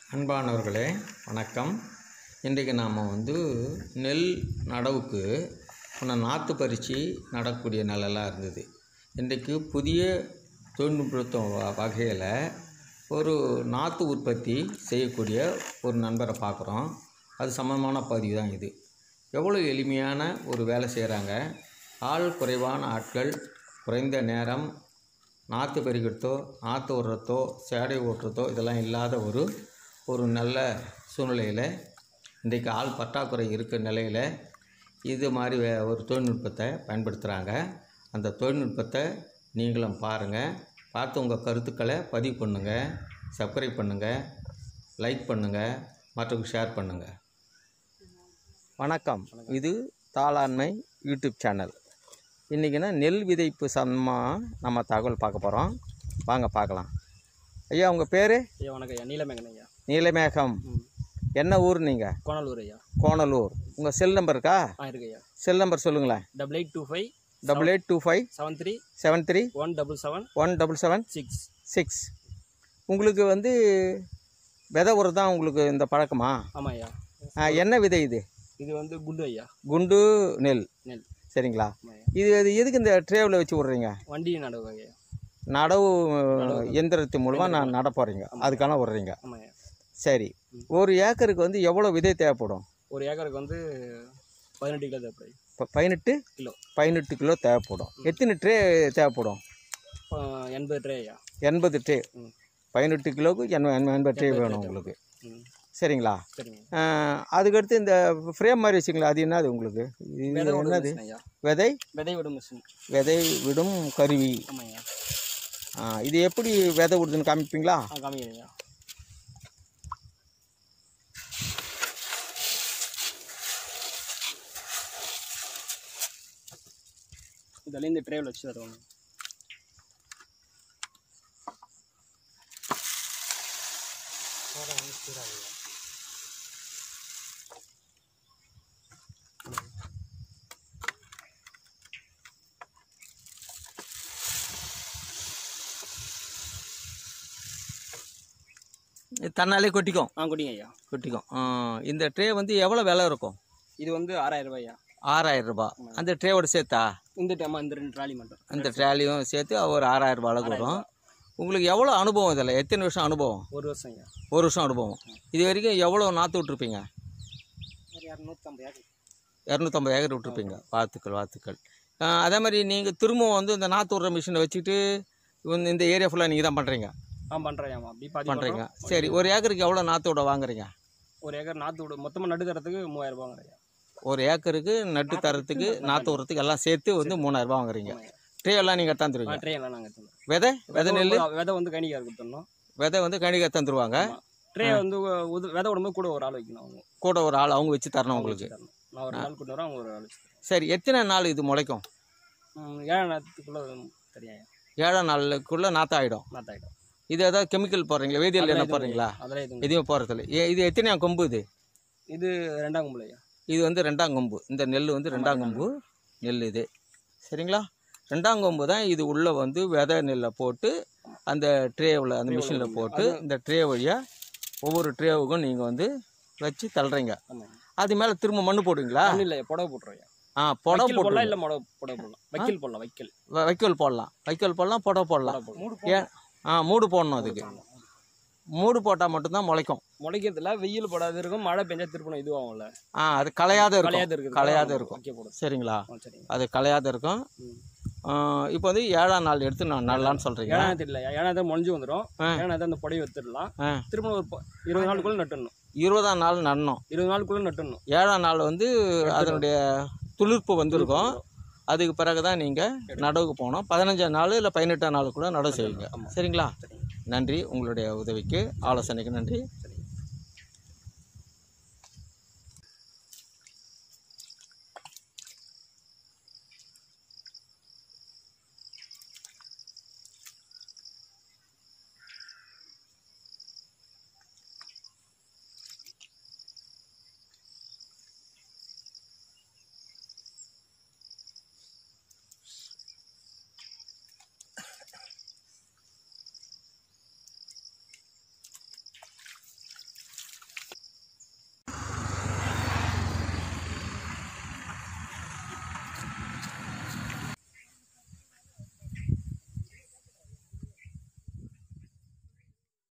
அன்பானவர்களே வணக்கம் இன்றைக்கு நாம் வந்து நெல் நடவுக்கு முன்ன நாற்று பறித்து நடக்கூடிய நிலலாம் இருந்தது இன்றைக்கு புதிய தொழில்நுட்பம் வ- வகையில் ஒரு நாற்று உற்பத்தி செய்யக்கூடிய ஒரு நண்பரை பார்க்குறோம் அது சம்பந்தமான பதிவு தான் இது எவ்வளோ எளிமையான ஒரு வேலை செய்கிறாங்க ஆள் குறைவான ஆட்கள் குறைந்த நேரம் நாற்று பறிக்கிறதோ நாற்று விடுறதோ சேடை ஓட்டுறதோ இதெல்லாம் இல்லாத ஒரு ஒரு நல்ல சூழ்நிலையில் இன்றைக்கு ஆள் பற்றாக்குறை இருக்கிற நிலையில் இது மாதிரி வே ஒரு தொழில்நுட்பத்தை பயன்படுத்துகிறாங்க அந்த தொழில்நுட்பத்தை நீங்களும் பாருங்கள் பார்த்து உங்கள் கருத்துக்களை பதிவு பண்ணுங்கள் சப்ஸ்கிரைப் பண்ணுங்கள் லைக் பண்ணுங்கள் மற்றவங்க ஷேர் பண்ணுங்கள் வணக்கம் இது தாளாண்மை யூடியூப் சேனல் இன்றைக்கினா நெல் விதைப்பு சம்மந்தமாக நம்ம தகவல் பார்க்க போகிறோம் வாங்க பார்க்கலாம் ஐயா உங்கள் பேர் ஐயா வணக்கம் ஐயா நீலமேகன் ஐயா நீலமேகம் ம் என்ன ஊர் நீங்கள் கோணலூர் ஐயா கோணலூர் உங்கள் செல் நம்பர் இருக்கா ஆ இருக்கு ஐயா செல் நம்பர் சொல்லுங்களேன் double eight two five double eight two five seven three seven three one double seven one double seven six six உங்களுக்கு வந்து விதை உரம் தான் உங்களுக்கு இந்த பழக்கமா ஆமாம் ஐயா ஆ, என்ன விதை இது இது வந்து குண்டு ஐயா குண்டு நெல் நெல் சரிங்களா ஆமாம் ஐயா இது இது எதுக்கு இந்த ட்ரேவில் வச்சு விட்றீங்க வண்டி நடவு ஐயா நடவு எந்திரத்து மூலமாக நான் நட போகிறீங்க அதுக்கான விட்றீங்க ஆமாம் ஐயா சரி ஒரு ஏக்கருக்கு வந்து எவ்வளோ விதை தேவைப்படும் ஒரு ஏக்கருக்கு வந்து பதினெட்டு கிலோ தேவைப்படுது இப்போ பதினெட்டு கிலோ பதினெட்டு கிலோ தேவைப்படும் எத்தனை ட்ரே தேவைப்படும் இப்போ எண்பது ட்ரே ஐயா எண்பது ட்ரே ம் பதினெட்டு கிலோவுக்கு எண்பது எண்பது எண்பது ட்ரே வேணும் உங்களுக்கு ம் சரிங்களா சரிங்க ஆ, அதுக்கடுத்து இந்த ஃப்ரேம் மாதிரி வச்சுங்களா அது என்னது உங்களுக்கு இது விதை விடும் என்னது மிஷின் ஐயா விதை விதை விடும் மிஷின் விதை விடும் கருவி ஆமாம் ஐயா ஆ, இது எப்படி விதை விடுதுன்னு காமிப்பீங்களா ஆ காமிக்கிறேன் ஐயா இதெல்லாம் இந்த ட்ரேவில் வச்சு தருவாங்க இது தன்னாலே கொட்டிக்கும் ஆ குடிங்க ஐயா கொட்டிக்கும் ஆ, இந்த ட்ரே வந்து எவ்வளோ விலை இருக்கும் இது வந்து ஆறாயிரம் ரூபாய்யா ஆறாயிரம் ரூபாய் அந்த ட்ரேவோட சேர்த்தா இந்த டைம் இந்த ரெண்டு ட்ராலி மட்டும் அந்த ட்ராலியும் சேர்த்து ஒரு ஆறாயிரம் ரூபாய் அளவுக்கு வரும் உங்களுக்கு எவ்வளோ அனுபவம் இதில் எத்தனை வருஷம் அனுபவம் ஒரு வருஷம் ஐயா ஒரு வருஷம் அனுபவம் இது வரைக்கும் எவ்வளோ நாற்று விட்ருப்பீங்க ஒரு இரநூத்தம்பது ஏக்கர் இரநூத்தம்பது ஏக்கர் விட்ருப்பீங்க வாழ்த்துக்கள் வாழ்த்துக்கள் ஆ, அதே மாதிரி நீங்கள் திரும்பவும் வந்து இந்த நாற்று விட்ற மிஷினை வச்சுட்டு இந்த- இந்த ஏரியா ஃபுல்லாக நீங்கள் தான் பண்ணுறீங்க ஆ பண்ணுறேன் ஆமாம் அப்படி பாதி பண்ணுறீங்க பண்றோம். சரி ஒரு ஏக்கருக்கு எவ்வளோ நாற்று விட வாங்குறீங்க ஒரு ஏக்கர் நாற்று விடு மொத்தமாக நடு தரத்துக்கு மூவாயிரம் ரூபாய் ஐயா ஒரு ஏக்கருக்கு நட்டு தரத்துக்கு நாற்று விட்றதுக்கு எல்லாம் சேர்த்து வந்து மூணாயிரம் ரூபாய் வாங்குறீங்க ட்ரே எல்லாம் நீங்கள் தந்துருவீங்க ட்ரே எல்லாம் நாங்கள் தந்தோம் விதை விதை நெல் விதை வந்து கணிக்கார் கொடுத்துடணும் விதை வந்து கணிக தந்துருவாங்க ட்ரே வந்து உது- விதை விடும்போது கூட ஒரு ஆள் வைக்கணும் அவங்க கூட ஒரு ஆள் அவங்க வச்சு தரணும் உங்களுக்கு தரணும். நான் ஒரு ஆள் கொண்டு வரேன் அவங்க ஒரு ஆள் வச்சு தரணும். சரி எத்தனை நாள் இது முளைக்கும் ம், ஏழாம் நேரத்துக்குள்ளே தெரியும் ஐயா ஏழாம் நாளுக்குள்ளே நாற்று ஆகிடும் நாத்தாயிடும் இது ஏதாவது கெமிக்கல் போடுறீங்களா வேதியியல் என்ன போடுறீங்களா அதெல்லாம் எதுவும் எதுவுமே போடுறதில்ல ஏ இது எத்தனையாம் கொம்பு இது இது ரெண்டாம் கும்பல் ஐயா இது வந்து ரெண்டாம் கொம்பு இந்த நெல் வந்து ரெண்டாம் கொம்பு நெல் இது சரிங்களா ரெண்டாம் கொம்பு தான் இது உள்ளே வந்து விதை நெல்லை போட்டு அந்த ட்ரேவில் அந்த மிஷினில் போட்டு இந்த ட்ரே வழியாக ஒவ்வொரு ட்ரேவுக்கும் நீங்கள் வந்து வச்சு தள்ளுறீங்க ஆமாம் அது மேலே திரும்ப மண்ணு போடுவீங்களா ஒன்றும் இல்லை புடவை போட்டுரும் ஐயா ஆ புடவை வைக்கல் போட்டு போடலாம் இல்லை முடவை புடவை போடலாம் வைக்கல் போடலாம் வைக்கல் வைக்கோல் போடலாம் வைக்கோல் போடலாம் புடவை போடலாம் புடவை போடலாம் ஏன் ஆ மூடு போடணும் அதுக்கு மூடு போட்டால் மட்டும்தான் முளைக்கும் முளைக்கிறதுல வெயில் படாது இருக்கும் மழை பெஞ்சா திருப்பணும் இதுவாகும்ல ஆ அது களையாத கலையாது இருக்கும் இருக்குது களையாத இருக்கும் வைக்க போடும் சரிங்களா ஆ சரிங்க அது களையாத இருக்கும் ம். இப்போ வந்து ஏழாம் நாள் எடுத்து நான் நடலான்னு சொல்கிறீங்க ஏழாம் தெரியல ஏழாம் தேதி முளைஞ்சு வந்துடும் ஆ. ஏழாம் தேதி அந்த புடவை எடுத்துடலாம் ஆ. திரும்ப ஒரு ப- இருபது நாளுக்குள்ள நட்டுடணும் இருபதாம் நாள் நடணும் இருபது நாளுக்குள்ள நட்டுடணும் ஏழாம் நாள் வந்து அதனுடைய துளிர்ப்பு வந்திருக்கும் அதுக்கு பிறகு தான் நீங்கள் நடவுக்கு போகணும் பதினஞ்சாம் நாள் இல்லை பதினெட்டாம் நாள் கூட நடவு செய்வீங்க ஆமாம் சரிங்களா சரிங்க நன்றி உங்களுடைய உதவிக்கு ஆலோசனைக்கு நன்றி சரி